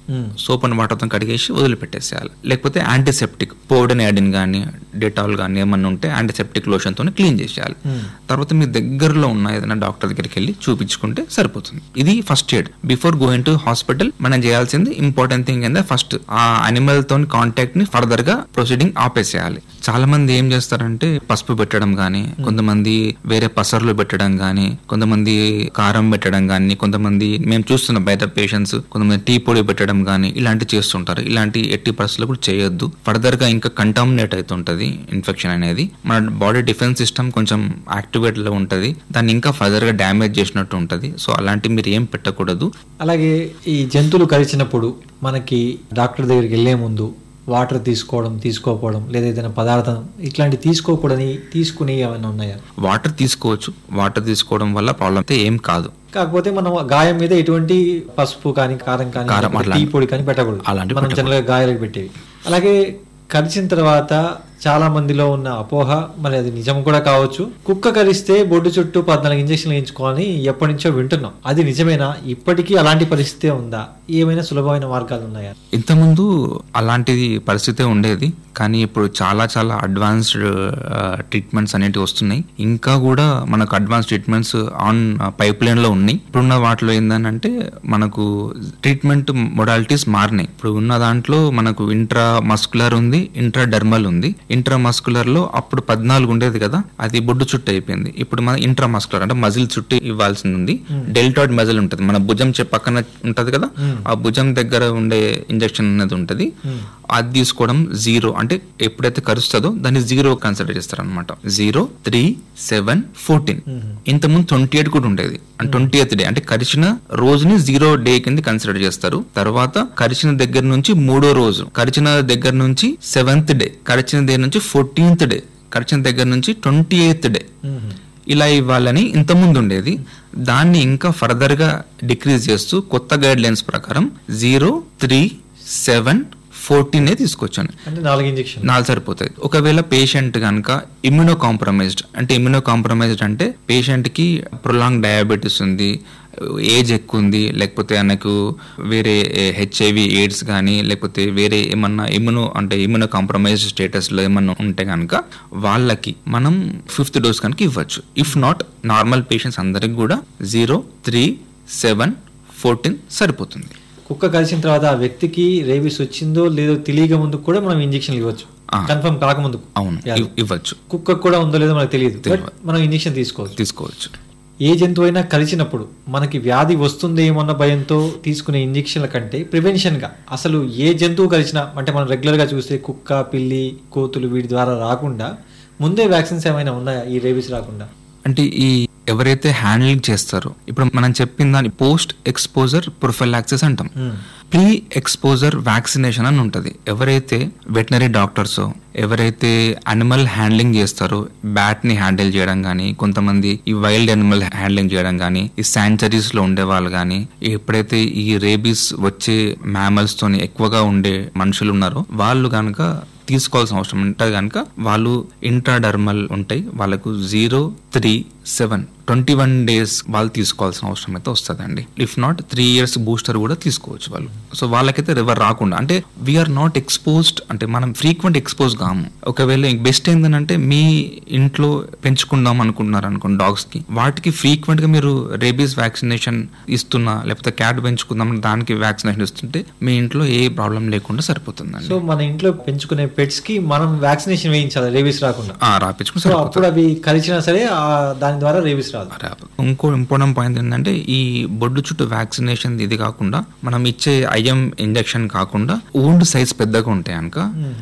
Soap and వాటర్తో కడిగేసి వదిలిపెట్టేసేయాలి లేకపోతే యాంటీసెప్టిక్ పౌడర్ యాడిన్ కానీ డెటాల్ కానీ ఏమన్నా ఉంటే యాంటీసెప్టిక్ లోషన్తో క్లీన్ చేసేయాలి తర్వాత మీ దగ్గరలో ఉన్న ఏదైనా డాక్టర్ దగ్గరికి వెళ్ళి చూపించుకుంటే సరిపోతుంది ఇది first aid before going to hospital మనం చేయాల్సింది ఇంపార్టెంట్ థింగ్ ఏంటంటే ఫస్ట్ ఆ అనిమల్ తో కాంటాక్ట్ ని ఫర్దర్ గా ప్రొసీడింగ్ ఆపేసేయాలి చాలా మంది ఏం చేస్తారంటే పసుపు పెట్టడం గానీ కొంతమంది వేరే పసర్లు పెట్టడం గానీ కొంతమంది కారం పెట్టడం గానీ కొంతమంది మేము చూస్తున్న బయట పేషెంట్స్ కొంతమంది టీ పొడి పెట్టడం గానీ ఇలాంటి చేస్తుంటారు ఇలాంటి ఎట్టి పరిస్థితులు కూడా చేయొద్దు ఫర్దర్ గా ఇంకా కంటామినేట్ అవుతుంటది ఇన్ఫెక్షన్ అనేది మన బాడీ డిఫెన్స్ సిస్టమ్ కొంచెం యాక్టివేట్ లో ఉంటది దాన్ని ఇంకా ఫర్దర్ గా డ్యామేజ్ చేసినట్టు ఉంటది సో అలాంటి మీరు ఏం పెట్టకూడదు అలాగే ఈ జంతువులు కరిచినప్పుడు మనకి డాక్టర్ దగ్గరికి వెళ్లే ముందు వాటర్ తీసుకోవడం తీసుకోకపోవడం లేదా ఏదైనా పదార్థం ఇట్లాంటి తీసుకోకూడని తీసుకునే ఏమైనా ఉన్నాయా వాటర్ తీసుకోవచ్చు వాటర్ తీసుకోవడం వల్ల ప్రాబ్లం అయితే ఏం కాదు కాకపోతే మనం గాయం మీద ఎటువంటి పసుపు కానీ కారం కానీ కారం లేకపోతే అట్లా- టీ పొడి కానీ పెట్టకూడదు అలాంటివి మనం జనరల్గా గాయాలకు పెట్టేవి అలాగే కరిచిన తర్వాత చాలా మందిలో ఉన్న అపోహ మరి అది నిజం కూడా కావచ్చు కుక్క కరిస్తే బొడ్డు చుట్టూ పద్నాలుగు ఇంజక్షన్లు వేయించుకోవాలని ఎప్పటి నుంచో వింటున్నాం అది నిజమేనా ఇప్పటికీ అలాంటి పరిస్థితే ఉందా ఏమైనా సులభమైన మార్గాలు ఉన్నాయా ఇంతకుముందు అలాంటిది పరిస్థితే ఉండేది కానీ ఇప్పుడు చాలా చాలా అడ్వాన్స్డ్ ట్రీట్మెంట్స్ అనేటివి వస్తున్నాయి ఇంకా కూడా మనకు advance treatments on pipeline లో ఉన్నాయి ఇప్పుడున్న వాటిలో ఏంటంటే మనకు ట్రీట్మెంట్ మొడాలిటీస్ మారినాయి ఇప్పుడు ఉన్న దాంట్లో మనకు ఇంట్రా మస్కులర్ ఉంది ఇంట్రా డర్మల్ ఉంది ఇంట్రా మస్కులర్ లో అప్పుడు పద్నాలుగు ఉండేది కదా అది బొడ్డు చుట్టూ అయిపోయింది ఇప్పుడు మన ఇంట్రా మస్కులర్ అంటే మజిల్ చుట్టూ ఇవ్వాల్సింది ఉంది డెల్టాయిడ్ మజిల్ ఉంటుంది మన భుజం చె పక్కన ఉంటది కదా ఆ భుజం దగ్గర ఉండే ఇంజెక్షన్ అనేది ఉంటది అది తీసుకోవడం జీరో అంటే ఎప్పుడైతే కరుస్తుందో దాన్ని జీరో కన్సిడర్ చేస్తారు అనమాట జీరో త్రీ సెవెన్ ఫోర్టీన్ ఇంతకుముందు ట్వంటీ ఎయిట్ కూడా ఉండేది అంటే ట్వంటీ ఎయిత్ డే అంటే కరిచిన రోజుని జీరో డే కింద కన్సిడర్ చేస్తారు తర్వాత కరిచిన దగ్గర నుంచి మూడో రోజు కరిచిన దగ్గర నుంచి సెవెంత్ డే కరిచిన దగ్గర నుంచి ఫోర్టీన్త్ డే కరిచిన దగ్గర నుంచి ట్వంటీ ఎయిత్ డే ఇలా ఇవ్వాలని ఇంతకుముందు ఉండేది దాన్ని ఇంకా ఫర్దర్ గా డిక్రీజ్ చేస్తూ కొత్త గైడ్ లైన్స్ ప్రకారం జీరో త్రీ సెవెన్ ఫోర్టీన్ తీసుకొచ్చాను అంటే నాలుగు ఇంజక్షన్ నాలుగు సరిపోతాయి ఒకవేళ పేషెంట్ కనుక ఇమ్యూనో కాంప్రమైజ్డ్ అంటే ఇమ్యూనో కాంప్రమైజ్డ్ అంటే పేషెంట్ కి ప్రొలాంగ్ డయాబెటీస్ ఉంది ఏజ్ ఎక్కువ ఉంది లేకపోతే ఆయనకు వేరే హెచ్ఐవి ఎయిడ్స్ కానీ లేకపోతే వేరే ఏమన్నా ఇమ్యూనో అంటే ఇమ్యూనో కాంప్రమైజ్డ్ స్టేటస్ లో ఏమన్నా ఉంటే కనుక వాళ్ళకి మనం ఫిఫ్త్ డోస్ కనుక ఇవ్వచ్చు ఇఫ్ నాట్ నార్మల్ పేషెంట్స్ అందరికి కూడా జీరో త్రీ సెవెన్ ఫోర్టీన్ సరిపోతుంది కుక్క కలిసిన తర్వాత ఆ వ్యక్తికి రేబీస్ వచ్చిందో లేదో తెలియక ముందు కూడా మనం ఇంజక్షన్ ఇవ్వచ్చు ఆ. కన్ఫర్మ్ కాకముందు అవును వ్యాధి. ఇవ్- ఇవ్వచ్చు కుక్కకు కూడా ఉందో లేదో మనకు తెలియదు బట్ తెలియదు. మనం ఇంజక్షన్ తీసుకోవచ్చు తీసుకోవచ్చు ఏ జంతువు అయినా కలిసినప్పుడు మనకి వ్యాధి వస్తుందేమన్న భయంతో తీసుకునే ఇంజక్షన్ల కంటే ప్రివెన్షన్ గా అసలు ఏ జంతువు కలిసినా అంటే మనం రెగ్యులర్ గా చూస్తే కుక్క పిల్లి కోతులు వీటి ద్వారా రాకుండా ముందే వ్యాక్సిన్స్ ఏమైనా ఉన్నాయా ఈ రేబీస్ రాకుండా అంటే ఈ ఎవరైతే హ్యాండిలింగ్ చేస్తారో ఇప్పుడు మనం చెప్పిన దాని పోస్ట్ ఎక్స్పోజర్ ప్రొఫైలాక్సిస్ అంటాం ప్రీ ఎక్స్పోజర్ వ్యాక్సినేషన్ అని ఉంటుంది ఎవరైతే వెటనరీ డాక్టర్స్ ఎవరైతే అనిమల్ హ్యాండ్లింగ్ చేస్తారో బ్యాట్ ని హ్యాండిల్ చేయడం కానీ కొంతమంది ఈ వైల్డ్ అనిమల్ హ్యాండ్లింగ్ చేయడం కానీ ఈ శాంచరీస్ లో ఉండే వాళ్ళు కానీ ఎప్పుడైతే ఈ రేబీస్ వచ్చే మ్యామల్స్ తోని ఎక్కువగా ఉండే మనుషులు ఉన్నారో వాళ్ళు కనుక తీసుకోవాల్సిన అవసరం ఉంటుంది కనుక వాళ్ళు ఇంట్రాడర్మల్ ఉంటాయి వాళ్ళకు zero three seven twenty one days వాళ్ళు తీసుకోవాల్సిన అవసరం అయితే వస్తుందండి if not three years booster కూడా తీసుకోవచ్చు వాళ్ళు సో వాళ్ళకైతే రివర్ రాకుండా అంటే వీఆర్ నాట్ ఎక్స్పోజ్డ్ అంటే మనం ఫ్రీక్వెంట్ ఎక్స్పోజ్ కాము ఒకవేళ బెస్ట్ ఏంటంటే మీ ఇంట్లో పెంచుకుందాం అనుకుంటున్నారు అనుకోండి డాగ్స్ కి వాటికి ఫ్రీక్వెంట్ గా మీరు రేబీస్ వ్యాక్సినేషన్ ఇస్తున్నా లేకపోతే క్యాట్ పెంచుకుందాం దానికి వ్యాక్సినేషన్ ఇస్తుంటే మీ ఇంట్లో ఏ ప్రాబ్లం లేకుండా సరిపోతుందండి సో మన ఇంట్లో పెంచుకునే పెట్స్ కి మనం వ్యాక్సినేషన్ వేయించాలి రేబీస్ రాకుండా ఆ, రాపించుకుని సో సరిపోతుంది అప్పుడు అవి కలిసినా సరే ఆ దాని ద్వారా రేబీస్ రాదు అరే, ఇంకో ఇంపార్టెంట్ పాయింట్ ఏంటంటే ఈ బొడ్డు చుట్టూ వ్యాక్సినేషన్ ఇది కాకుండా మనం ఇచ్చే ఐఎం ఇంజెక్షన్ కాకుండా ఓల్డ్ సైజ్ పెద్దగా ఉంటాయి కనుక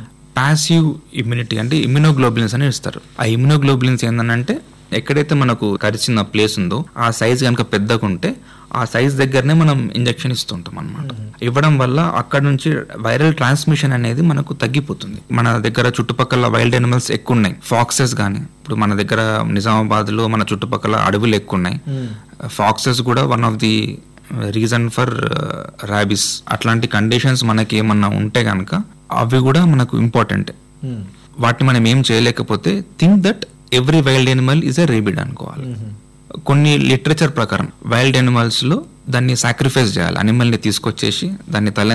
పాసివ్ ఇమ్యూనిటీ అంటే ఇమ్యూనోగ్లోబులిన్స్ అని ఇస్తారు ఆ ఇమ్యూనోగ్లోబులిన్స్ ఏంటంటే ఎక్కడైతే మనకు కరిచిన ప్లేస్ ఉందో ఆ సైజ్ కనుక పెద్దగా ఉంటే ఆ సైజ్ దగ్గరనే మనం ఇంజెక్షన్ ఇస్తుంటాం అనమాట ఇవ్వడం వల్ల అక్కడ నుంచి వైరల్ ట్రాన్స్మిషన్ అనేది మనకు తగ్గిపోతుంది మన దగ్గర చుట్టుపక్కల వైల్డ్ అనిమల్స్ ఎక్కువ ఉన్నాయి ఫాక్సెస్ కానీ ఇప్పుడు మన దగ్గర నిజామాబాద్ లో మన చుట్టుపక్కల అడవులు ఎక్కువ ఉన్నాయి ఫాక్సెస్ కూడా one of the reason for rabies అట్లాంటి కండిషన్స్ మనకి ఏమన్నా ఉంటే కనుక అవి కూడా మనకు ఇంపార్టెంట్ మ్మ్. వాటిని మనం ఏం చేయలేకపోతే think that every wild animal is a rabid అనుకోవాలి కొన్ని లిటరేచర్ ప్రకారం వైల్డ్ ఎనిమల్స్ లో దాన్ని సాక్రిఫైస్ చేయాలి అనిమల్ ని తీసుకొచ్చేసి దాన్ని తల